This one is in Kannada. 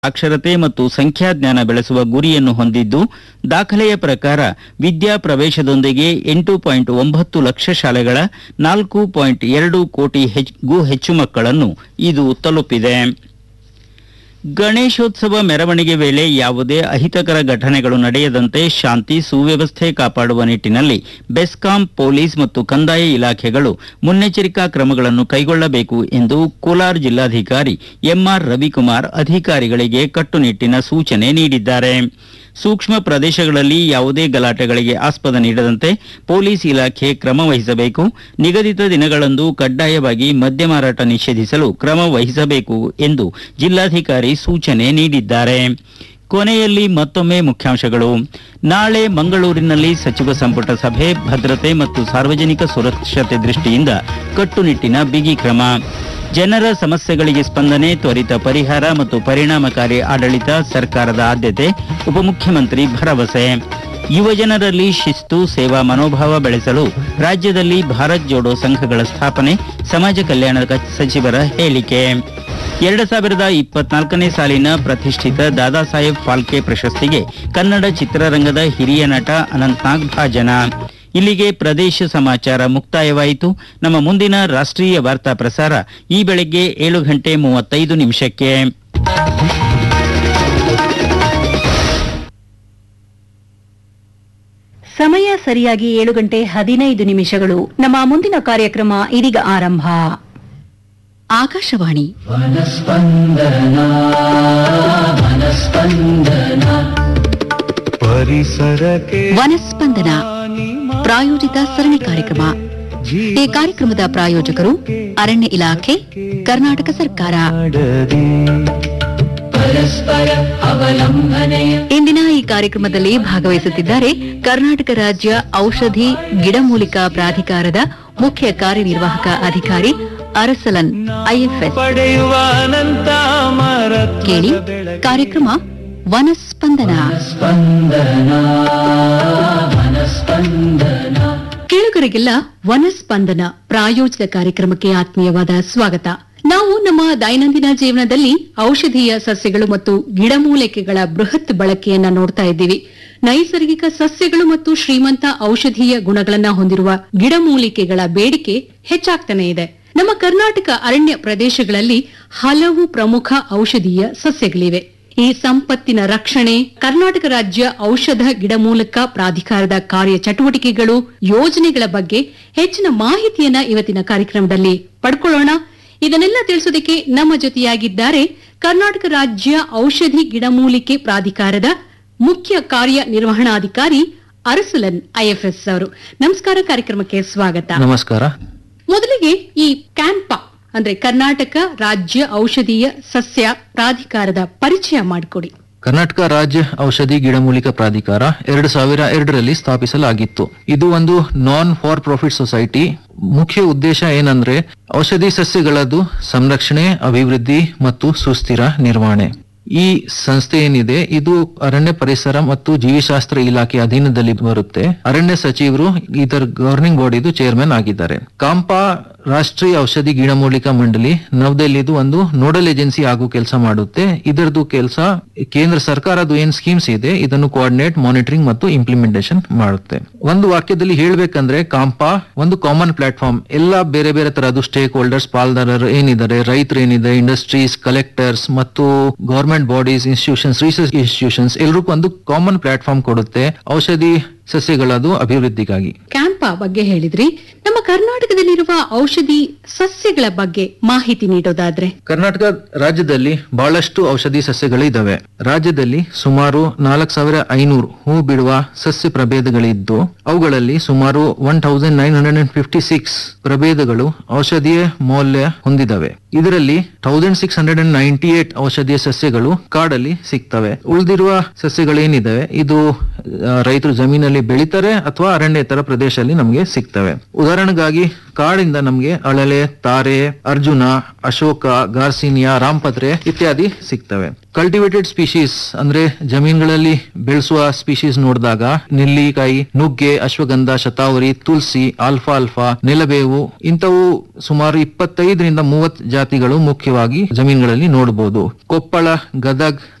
ಸಾಕ್ಷರತೆ ಮತ್ತು ಸಂಖ್ಯಾಜ್ಞಾನ ಬೆಳೆಸುವ ಗುರಿಯನ್ನು ಹೊಂದಿದ್ದು ದಾಖಲೆಯ ಪ್ರಕಾರ ವಿದ್ಯಾ ಪ್ರವೇಶದೊಂದಿಗೆ ಎಂಟು ಪಾಯಿಂಟ್ ಒಂಬತ್ತು ಲಕ್ಷ ಶಾಲೆಗಳ ನಾಲ್ಕು ಪಾಯಿಂಟ್ ಎರಡು ಕೋಟಿ ಗೂ ಹೆಚ್ಚು ಮಕ್ಕಳನ್ನು ಇದು ತಲುಪಿದೆ ಗಣೇಶೋತ್ಸವ ಮೆರವಣಿಗೆ ವೇಳೆ ಯಾವುದೇ ಅಹಿತಕರ ಘಟನೆಗಳು ನಡೆಯದಂತೆ ಶಾಂತಿ ಸುವ್ಯವಸ್ಥೆ ಕಾಪಾಡುವ ನಿಟ್ಟಿನಲ್ಲಿ ಬೆಸ್ಕಾಂ ಪೊಲೀಸ್ ಮತ್ತು ಕಂದಾಯ ಇಲಾಖೆಗಳು ಮುನ್ನೆಚ್ಚರಿಕಾ ಕ್ರಮಗಳನ್ನು ಕೈಗೊಳ್ಳಬೇಕು ಎಂದು ಕೋಲಾರ ಜಿಲ್ಲಾಧಿಕಾರಿ ಎಂಆರ್ ರವಿಕುಮಾರ್ ಅಧಿಕಾರಿಗಳಿಗೆ ಕಟ್ಟುನಿಟ್ಟಿನ ಸೂಚನೆ ನೀಡಿದ್ದಾರೆ ಸೂಕ್ಷ್ಮ ಪ್ರದೇಶಗಳಲ್ಲಿ ಯಾವುದೇ ಗಲಾಟೆಗಳಿಗೆ ಆಸ್ಪದ ನೀಡದಂತೆ ಪೊಲೀಸ್ ಇಲಾಖೆ ಕ್ರಮ ವಹಿಸಬೇಕು ನಿಗದಿತ ದಿನಗಳಂದು ಕಡ್ಡಾಯವಾಗಿ ಮದ್ಯ ಮಾರಾಟ ನಿಷೇಧಿಸಲು ಕ್ರಮ ವಹಿಸಬೇಕು ಎಂದು ಜಿಲ್ಲಾಧಿಕಾರಿ ಸೂಚನೆ ನೀಡಿದ್ದಾರೆ ಕೊನೆಯಲ್ಲಿ ಮತ್ತೊಮ್ಮೆ ಮುಖ್ಯಾಂಶಗಳು ನಾಳೆ ಮಂಗಳೂರಿನಲ್ಲಿ ಸಚಿವ ಸಂಪುಟ ಸಭೆ ಭದ್ರತೆ ಮತ್ತು ಸಾರ್ವಜನಿಕ ಸುರಕ್ಷತೆ ದೃಷ್ಟಿಯಿಂದ ಕಟ್ಟುನಿಟ್ಟಿನ ಬಿಗಿ ಕ್ರಮ ಜನರ ಸಮಸ್ಯೆಗಳಿಗೆ ಸ್ಪಂದನೆ ತ್ವರಿತ ಪರಿಹಾರ ಮತ್ತು ಪರಿಣಾಮಕಾರಿ ಆಡಳಿತ ಸರ್ಕಾರದ ಆದ್ಯತೆ ಉಪಮುಖ್ಯಮಂತ್ರಿ ಭರವಸೆ ಯುವಜನರಲ್ಲಿ ಶಿಸ್ತು ಸೇವಾ ಮನೋಭಾವ ಬೆಳೆಸಲು ರಾಜ್ಯದಲ್ಲಿ ಭಾರತ್ ಜೋಡೋ ಸಂಘಗಳ ಸ್ಥಾಪನೆ ಸಮಾಜ ಕಲ್ಯಾಣ ಕ- ಸಚಿವರ ಹೇಳಿಕೆ ಎರಡು ಸಾವಿರದ ಇಪ್ಪತ್ನಾಲ್ಕನೇ ಸಾಲಿನ ಪ್ರತಿಷ್ಠಿತ ದಾದಾ ಸಾಹೇಬ್ ಫಾಲ್ಕೆ ಪ್ರಶಸ್ತಿಗೆ ಕನ್ನಡ ಚಿತ್ರರಂಗದ ಹಿರಿಯ ನಟ ಅನಂತ್ನಾಗ್ ಭಾಜನ ಇಲ್ಲಿಗೆ ಪ್ರದೇಶ ಸಮಾಚಾರ ಮುಕ್ತಾಯವಾಯಿತು ನಮ್ಮ ಮುಂದಿನ ರಾಷ್ಟ್ರೀಯ ವಾರ್ತಾ ಪ್ರಸಾರ ಈ ಬೆಳಗ್ಗೆ ಏಳು ಗಂಟೆ ಮೂವತ್ತೈದು ನಿಮಿಷಕ್ಕೆ ಸಮಯ ಸರಿಯಾಗಿ ಏಳು ಗಂಟೆ ಹದಿನೈದು ನಿಮಿಷಗಳು ನಮ್ಮ ಮುಂದಿನ ಕಾರ್ಯಕ್ರಮ ಇದೀಗ ಆರಂಭ ಆಕಾಶವಾಣಿ ಪರಿಸರಕ್ಕೆ ವನಸ್ಪಂದನ ಪ್ರಾಯೋಜಿತ ಸರಣಿ ಕಾರ್ಯಕ್ರಮ ಈ ಕಾರ್ಯಕ್ರಮದ ಪ್ರಾಯೋಜಕರು ಅರಣ್ಯ ಇಲಾಖೆ ಕರ್ನಾಟಕ ಸರ್ಕಾರ ಮಾಡದೆ ಇಂದಿನ ಈ ಕಾರ್ಯಕ್ರಮದಲ್ಲಿ ಭಾಗವಹಿಸುತ್ತಿದ್ದಾರೆ ಕರ್ನಾಟಕ ರಾಜ್ಯ ಔಷಧಿ ಗಿಡಮೂಲಿಕಾ ಪ್ರಾಧಿಕಾರದ ಮುಖ್ಯ ಕಾರ್ಯನಿರ್ವಾಹಕ ಅಧಿಕಾರಿ ಅರಸಲನ್ ಐಎಫ್ಎಸ್ ಪಡೆಯುವ ಅನಂತ ಮರತ್ವ ಕೇಳಿ ಕಾರ್ಯಕ್ರಮ ವನಸ್ಪಂದನ ಕೇಳುಗರಿಗೆಲ್ಲ ವನಸ್ಪಂದನ ಪ್ರಾಯೋಜಿತ ಕಾರ್ಯಕ್ರಮಕ್ಕೆ ಆತ್ಮೀಯವಾದ ಸ್ವಾಗತ ನಾವು ನಮ್ಮ ದೈನಂದಿನ ಜೀವನದಲ್ಲಿ ಔಷಧೀಯ ಸಸ್ಯಗಳು ಮತ್ತು ಗಿಡಮೂಲಿಕೆಗಳ ಬೃಹತ್ ಬಳಕೆಯನ್ನ ನೋಡ್ತಾ ಇದ್ದೀವಿ ನೈಸರ್ಗಿಕ ಸಸ್ಯಗಳು ಮತ್ತು ಶ್ರೀಮಂತ ಔಷಧೀಯ ಗುಣಗಳನ್ನ ಹೊಂದಿರುವ ಗಿಡಮೂಲಿಕೆಗಳ ಬೇಡಿಕೆ ಹೆಚ್ಚಾಗ್ತಾನೆ ಇದೆ ನಮ್ಮ ಕರ್ನಾಟಕ ಅರಣ್ಯ ಪ್ರದೇಶಗಳಲ್ಲಿ ಹಲವು ಪ್ರಮುಖ ಔಷಧೀಯ ಸಸ್ಯಗಳಿವೆ ಈ ಸಂಪತ್ತಿನ ರಕ್ಷಣೆ ಕರ್ನಾಟಕ ರಾಜ್ಯ ಔಷಧ ಗಿಡಮೂಲಕ ಪ್ರಾಧಿಕಾರದ ಕಾರ್ಯ ಚಟುವಟಿಕೆಗಳು ಯೋಜನೆಗಳ ಬಗ್ಗೆ ಹೆಚ್ಚಿನ ಮಾಹಿತಿಯನ್ನ ಇವತ್ತಿನ ಕಾರ್ಯಕ್ರಮದಲ್ಲಿ ಪಡ್ಕೊಳ್ಳೋಣ ಇದನ್ನೆಲ್ಲ ತಿಳಿಸೋದಕ್ಕೆ ನಮ್ಮ ಜೊತೆಯಾಗಿದ್ದಾರೆ ಕರ್ನಾಟಕ ರಾಜ್ಯ ಔಷಧಿ ಗಿಡಮೂಲಿಕೆ ಪ್ರಾಧಿಕಾರದ ಮುಖ್ಯ ಕಾರ್ಯನಿರ್ವಹಣಾಧಿಕಾರಿ ಅರಸುಲನ್ ಐಎಫ್ಎಸ್ ಅವರು ನಮಸ್ಕಾರ ಕಾರ್ಯಕ್ರಮಕ್ಕೆ ಸ್ವಾಗತ ನಮಸ್ಕಾರ ಮೊದಲಿಗೆ ಈ ಕ್ಯಾಂಪ ಅಂದ್ರೆ ಕರ್ನಾಟಕ ರಾಜ್ಯ ಔಷಧೀಯ ಸಸ್ಯ ಪ್ರಾಧಿಕಾರದ ಪರಿಚಯ ಮಾಡಿಕೊಡಿ ಕರ್ನಾಟಕ ರಾಜ್ಯ ಔಷಧಿ ಗಿಡಮೂಲಿಕ ಪ್ರಾಧಿಕಾರ ಎರಡು ಸಾವಿರ ಎರಡರಲ್ಲಿ ಸ್ಥಾಪಿಸಲಾಗಿತ್ತು ಇದು ಒಂದು ನಾನ್ ಫಾರ್ ಪ್ರಾಫಿಟ್ ಸೊಸೈಟಿ ಮುಖ್ಯ ಉದ್ದೇಶ ಏನಂದ್ರೆ ಔಷಧಿ ಸಸ್ಯಗಳದ್ದು ಸಂರಕ್ಷಣೆ ಅಭಿವೃದ್ಧಿ ಮತ್ತು ಸುಸ್ಥಿರ ನಿರ್ವಹಣೆ ಈ ಸಂಸ್ಥೆ ಏನಿದೆ ಇದು ಅರಣ್ಯ ಪರಿಸರ ಮತ್ತು ಜೀವಿಶಾಸ್ತ್ರ ಇಲಾಖೆ ಅಧೀನದಲ್ಲಿ ಬರುತ್ತೆ ಅರಣ್ಯ ಸಚಿವರು ಇದರ ಗವರ್ನಿಂಗ್ ಬಾಡಿದು ಚೇರ್ಮನ್ ಆಗಿದ್ದಾರೆ ಕಾಂಪಾ ರಾಷ್ಟ್ರೀಯ ಔಷಧಿ ಗಿಡಮೂಲಿಕ ಮಂಡಳಿ ನವದೆಹಲಿದು ಒಂದು ನೋಡಲ್ ಏಜೆನ್ಸಿ ಆಗೋ ಕೆಲಸ ಮಾಡುತ್ತೆ ಇದರದ್ದು ಕೆಲಸ ಕೇಂದ್ರ ಸರ್ಕಾರದ ಏನ್ ಸ್ಕೀಮ್ಸ್ ಇದೆ ಇದನ್ನು ಕೋಆರ್ಡಿನೇಟ್ ಮಾನಿಟರಿಂಗ್ ಮತ್ತು ಇಂಪ್ಲಿಮೆಂಟೇಷನ್ ಮಾಡುತ್ತೆ ಒಂದು ವಾಕ್ಯದಲ್ಲಿ ಹೇಳ್ಬೇಕಂದ್ರೆ ಕಾಂಪಾ ಒಂದು ಕಾಮನ್ ಪ್ಲಾಟ್ಫಾರ್ಮ್ ಎಲ್ಲ ಬೇರೆ ಬೇರೆ ತರಹದ ಸ್ಟೇಕ್ ಹೋಲ್ಡರ್ಸ್ ಪಾಲ್ದಾರರು ಏನಿದ್ದಾರೆ ರೈತರು ಏನಿದೆ ಇಂಡಸ್ಟ್ರೀಸ್ ಕಲೆಕ್ಟರ್ಸ್ ಮತ್ತು government bodies institutions research institutions ಎಲ್ರಿಗೂ ಒಂದು ಕಾಮನ್ ಪ್ಲಾಟ್ಫಾರ್ಮ್ ಕೊಡುತ್ತೆ ಔಷಧಿ ಸಸ್ಯಗಳದು ಅಭಿವೃದ್ಧಿಗಾಗಿ ಕ್ಯಾಂಪ ಬಗ್ಗೆ ಹೇಳಿದ್ರಿ ನಮ್ಮ ಕರ್ನಾಟಕದಲ್ಲಿರುವ ಔಷಧಿ ಸಸ್ಯಗಳ ಬಗ್ಗೆ ಮಾಹಿತಿ ನೀಡೋದಾದ್ರೆ ಕರ್ನಾಟಕ ರಾಜ್ಯದಲ್ಲಿ ಬಹಳಷ್ಟು ಔಷಧಿ ಸಸ್ಯಗಳು ಇದಾವೆ ರಾಜ್ಯದಲ್ಲಿ ಸುಮಾರು ನಾಲ್ಕು ಸಾವಿರ ಐನೂರು ಹೂ ಬಿಡುವ ಸಸ್ಯ ಪ್ರಭೇದಗಳಿದ್ದು ಅವುಗಳಲ್ಲಿ ಸುಮಾರು one thousand nine hundred and fifty six ಪ್ರಭೇದಗಳು ಔಷಧೀಯ ಮೌಲ್ಯ ಹೊಂದಿದವೆ ಇದರಲ್ಲಿ thousand six hundred and ninety eight ಔಷಧೀಯ ಸಸ್ಯಗಳು ಕಾಡಲ್ಲಿ ಸಿಗ್ತವೆ ಉಳಿದಿರುವ ಸಸ್ಯಗಳೇನಿದಾವೆ ಇದು ಆ, ರೈತರು ಜಮೀನಲ್ಲಿ ಬೆಳಿತಾರೆ ಅಥವಾ ಅರಣ್ಯೇತರ ಪ್ರದೇಶದಲ್ಲಿ ನಮಗೆ ಸಿಗ್ತವೆ ಉದಾಹರಣೆಗಾಗಿ ಕಾಡಿಂದ ನಮಗೆ ಅಳಲೆ ತಾರೆ ಅರ್ಜುನ ಅಶೋಕ ಗಾರ್ಸಿನಿಯಾ ರಾಂಪತ್ರೆ ಇತ್ಯಾದಿ ಸಿಗ್ತವೆ ಕಲ್ಟಿವೇಟೆಡ್ ಸ್ಪೀಶೀಸ್ ಅಂದ್ರೆ ಜಮೀನುಗಳಲ್ಲಿ ಬೆಳೆಸುವ ಸ್ಪೀಶೀಸ್ ನೋಡಿದಾಗ ನೆಲ್ಲಿಕಾಯಿ ನುಗ್ಗೆ ಅಶ್ವಗಂಧ ಶತಾವರಿ ತುಳಸಿ ಆಲ್ಫಾ ಆಲ್ಫಾ ನೆಲಬೇವು ಇಂಥವು ಸುಮಾರು ಇಪ್ಪತ್ತೈದರಿಂದ ಮೂವತ್ತು ಜಾತಿಗಳು ಮುಖ್ಯವಾಗಿ ಜಮೀನುಗಳಲ್ಲಿ ನೋಡಬಹುದು ಕೊಪ್ಪಳ ಗದಗ್